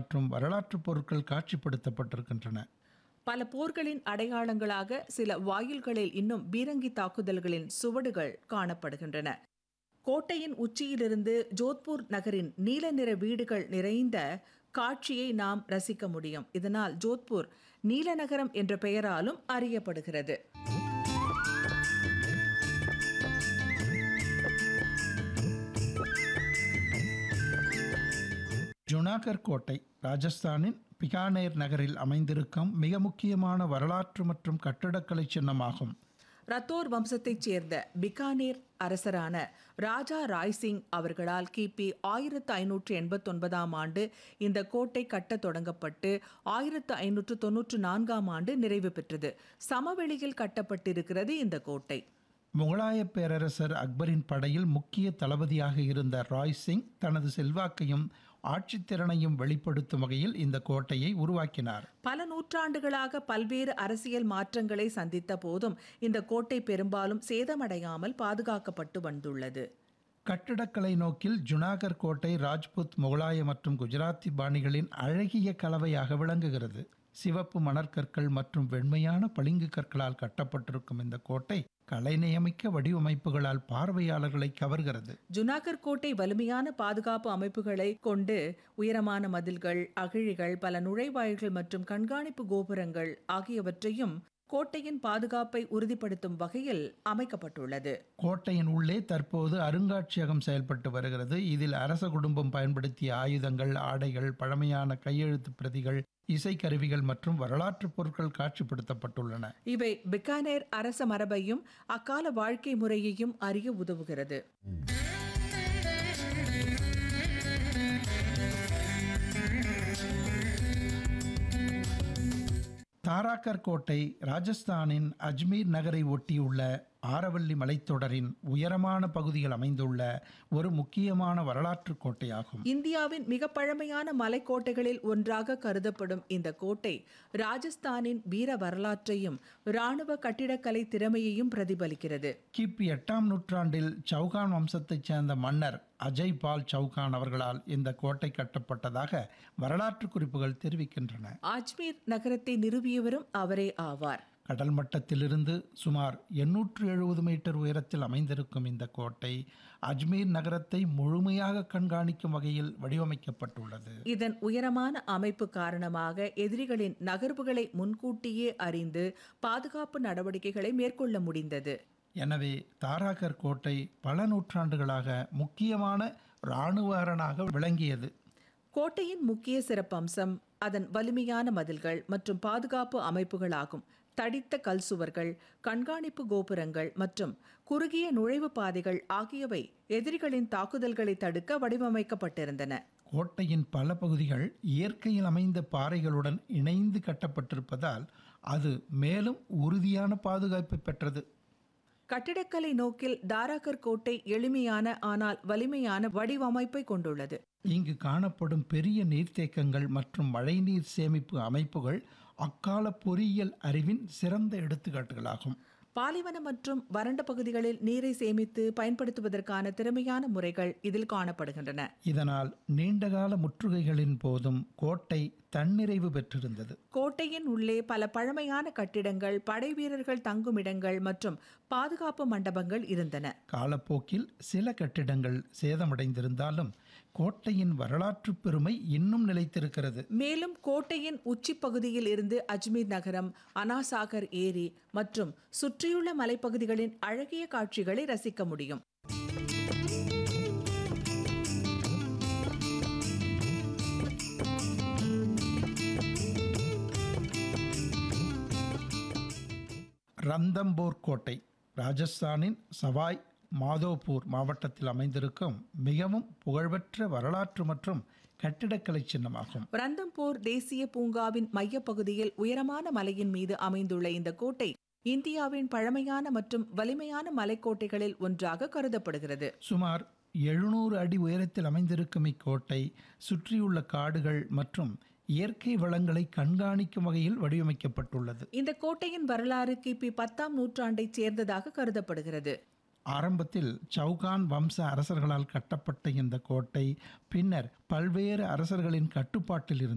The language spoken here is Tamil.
மற்றும் வரலாற்றுப் பொருட்கள் காட்சிப்படுத்தப்பட்டிருக்கின்றன பல போர்களின் அடையாளங்களாக சில வாயில்களில் இன்னும் பீரங்கி தாக்குதல்களின் சுவடுகள் காணப்படுகின்றன கோட்டையின் உச்சியிலிருந்து ஜோத்பூர் நகரின் நீல நிற வீடுகள் நிறைந்த காட்சியை நாம் ரசிக்க முடியும் இதனால் ஜோத்பூர் நீல நகரம் என்ற பெயராலும் அறியப்படுகிறது ஜுனாகர் கோட்டை ராஜஸ்தானின் பிகானேர் நகரில் அமைந்திருக்கும் மிக முக்கியமான வரலாற்று மற்றும் கட்டடக்கலை சின்னமாகும் ரத்தோர் வம்சத்தைச் சேர்ந்த பிகானேர் அரசரான ராஜா ராய்சிங் அவர்களால் கிபி ஆயிரத்து ஐநூற்று எண்பத்தொன்பதாம் ஆண்டு இந்த கோட்டை கட்டத் தொடங்கப்பட்டு ஆயிரத்து ஐநூற்று தொன்னூற்று நான்காம் ஆண்டு நிறைவு பெற்றது சமவெளியில் கட்டப்பட்டிருக்கிறது இந்த கோட்டை முகலாய பேரரசர் அக்பரின் படையில் முக்கிய தளபதியாக இருந்த ராய் சிங் தனது செல்வாக்கையும் ஆட்சித்திறனையும் வெளிப்படுத்தும் வகையில் இந்த கோட்டையை உருவாக்கினார் பல நூற்றாண்டுகளாக பல்வேறு அரசியல் மாற்றங்களை சந்தித்த போதும் இந்த கோட்டை பெரும்பாலும் சேதமடையாமல் பாதுகாக்கப்பட்டு வந்துள்ளது கட்டிடக்கலை நோக்கில் ஜுனாகர் கோட்டை ராஜ்புத் முகலாய மற்றும் குஜராத்தி பாணிகளின் அழகிய கலவையாக விளங்குகிறது சிவப்பு மணற்கற்கள் மற்றும் வெண்மையான பளிங்கு கற்களால் கட்டப்பட்டிருக்கும் இந்த கோட்டை கலைநயமிக்க வடிவமைப்புகளால் பார்வையாளர்களை கவர்கிறது ஜுனாகர் கோட்டை வலிமையான பாதுகாப்பு அமைப்புகளை கொண்டு உயரமான மதில்கள் அகழிகள் பல நுழைவாயில்கள் மற்றும் கண்காணிப்பு கோபுரங்கள் ஆகியவற்றையும் கோட்டையின் பாதுகாப்பை உறுதிப்படுத்தும் வகையில் அமைக்கப்பட்டுள்ளது கோட்டையின் உள்ளே தற்போது அருங்காட்சியகம் செயல்பட்டு வருகிறது இதில் அரச குடும்பம் பயன்படுத்திய ஆயுதங்கள் ஆடைகள் பழமையான கையெழுத்து பிரதிகள் இசைக்கருவிகள் மற்றும் வரலாற்று பொருட்கள் காட்சிப்படுத்தப்பட்டுள்ளன இவை பிக்கானேர் அரச மரபையும் அக்கால வாழ்க்கை முறையையும் அறிய உதவுகிறது தாராக்கர் கோட்டை ராஜஸ்தானின் அஜ்மீர் நகரை ஒட்டியுள்ள ஆரவல்லி மலைத்தொடரின் உயரமான பகுதியில் அமைந்துள்ள ஒரு முக்கியமான வரலாற்று கோட்டையாகும் இந்தியாவின் மிக பழமையான மலைக்கோட்டைகளில் ஒன்றாக கருதப்படும் இந்த கோட்டை ராஜஸ்தானின் வீர வரலாற்றையும் இராணுவ கட்டிடக்கலை திறமையையும் பிரதிபலிக்கிறது கிபி எட்டாம் நூற்றாண்டில் சௌகான் வம்சத்தைச் சேர்ந்த மன்னர் அஜய் பால் சௌகான் அவர்களால் இந்த கோட்டை கட்டப்பட்டதாக வரலாற்று குறிப்புகள் தெரிவிக்கின்றன அஜ்மீர் நகரத்தை நிறுவியவரும் அவரே ஆவார் கடல் மட்டத்திலிருந்து சுமார் எண்ணூற்று எழுபது மீட்டர் உயரத்தில் அமைந்திருக்கும் இந்த கோட்டை அஜ்மீர் நகரத்தை முழுமையாக கண்காணிக்கும் வகையில் வடிவமைக்கப்பட்டுள்ளது இதன் உயரமான அமைப்பு காரணமாக எதிரிகளின் நகர்வுகளை முன்கூட்டியே அறிந்து பாதுகாப்பு நடவடிக்கைகளை மேற்கொள்ள முடிந்தது எனவே தாராகர் கோட்டை பல நூற்றாண்டுகளாக முக்கியமான இராணுவ அரணாக விளங்கியது கோட்டையின் முக்கிய சிறப்பம்சம் அதன் வலிமையான மதில்கள் மற்றும் பாதுகாப்பு அமைப்புகளாகும் தடித்த கல் சுவர்கள் கண்காணிப்பு கோபுரங்கள் மற்றும் குறுகிய நுழைவு பாதைகள் ஆகியவை எதிரிகளின் தாக்குதல்களை தடுக்க வடிவமைக்கப்பட்டிருந்தன கோட்டையின் பல பகுதிகள் இயற்கையில் அமைந்த பாறைகளுடன் இணைந்து கட்டப்பட்டிருப்பதால் அது மேலும் உறுதியான பாதுகாப்பை பெற்றது கட்டிடக்கலை நோக்கில் தாராகர் கோட்டை எளிமையான ஆனால் வலிமையான வடிவமைப்பை கொண்டுள்ளது இங்கு காணப்படும் பெரிய நீர்த்தேக்கங்கள் மற்றும் மழைநீர் சேமிப்பு அமைப்புகள் அக்கால பொறியியல் அறிவின் சிறந்த எடுத்துக்காட்டுகளாகும் பாலைவன மற்றும் வறண்ட பகுதிகளில் நீரை சேமித்து பயன்படுத்துவதற்கான திறமையான முறைகள் இதில் காணப்படுகின்றன இதனால் நீண்டகால முற்றுகைகளின் போதும் கோட்டை தன்னிறைவு பெற்றிருந்தது கோட்டையின் உள்ளே பல பழமையான கட்டிடங்கள் படை வீரர்கள் தங்குமிடங்கள் மற்றும் பாதுகாப்பு மண்டபங்கள் இருந்தன காலப்போக்கில் சில கட்டிடங்கள் சேதமடைந்திருந்தாலும் கோட்டையின் வரலாற்று பெருமை இன்னும் நிலைத்திருக்கிறது மேலும் கோட்டையின் உச்சி பகுதியில் இருந்து அஜ்மீர் நகரம் அனாசாகர் ஏரி மற்றும் சுற்றியுள்ள மலைப்பகுதிகளின் அழகிய காட்சிகளை ரசிக்க முடியும் ரந்தம்போர் கோட்டை ராஜஸ்தானின் சவாய் மாதோபூர் மாவட்டத்தில் அமைந்திருக்கும் மிகவும் புகழ்பெற்ற வரலாற்று மற்றும் கட்டிடக்கலை சின்னமாகும் ரந்தம்போர் தேசிய பூங்காவின் மையப்பகுதியில் உயரமான மலையின் மீது அமைந்துள்ள இந்த கோட்டை இந்தியாவின் பழமையான மற்றும் வலிமையான மலைக்கோட்டைகளில் ஒன்றாக கருதப்படுகிறது சுமார் எழுநூறு அடி உயரத்தில் அமைந்திருக்கும் இக்கோட்டை சுற்றியுள்ள காடுகள் மற்றும் இயற்கை வளங்களை கண்காணிக்கும் வகையில் வடிவமைக்கப்பட்டுள்ளது இந்த கோட்டையின் வரலாறு கிபி பத்தாம் நூற்றாண்டைச் சேர்ந்ததாக கருதப்படுகிறது ஆரம்பத்தில் சௌகான் வம்ச அரசர்களால் கட்டப்பட்ட இந்த கோட்டை பின்னர் பல்வேறு அரசர்களின் கட்டுப்பாட்டில் இருந்தது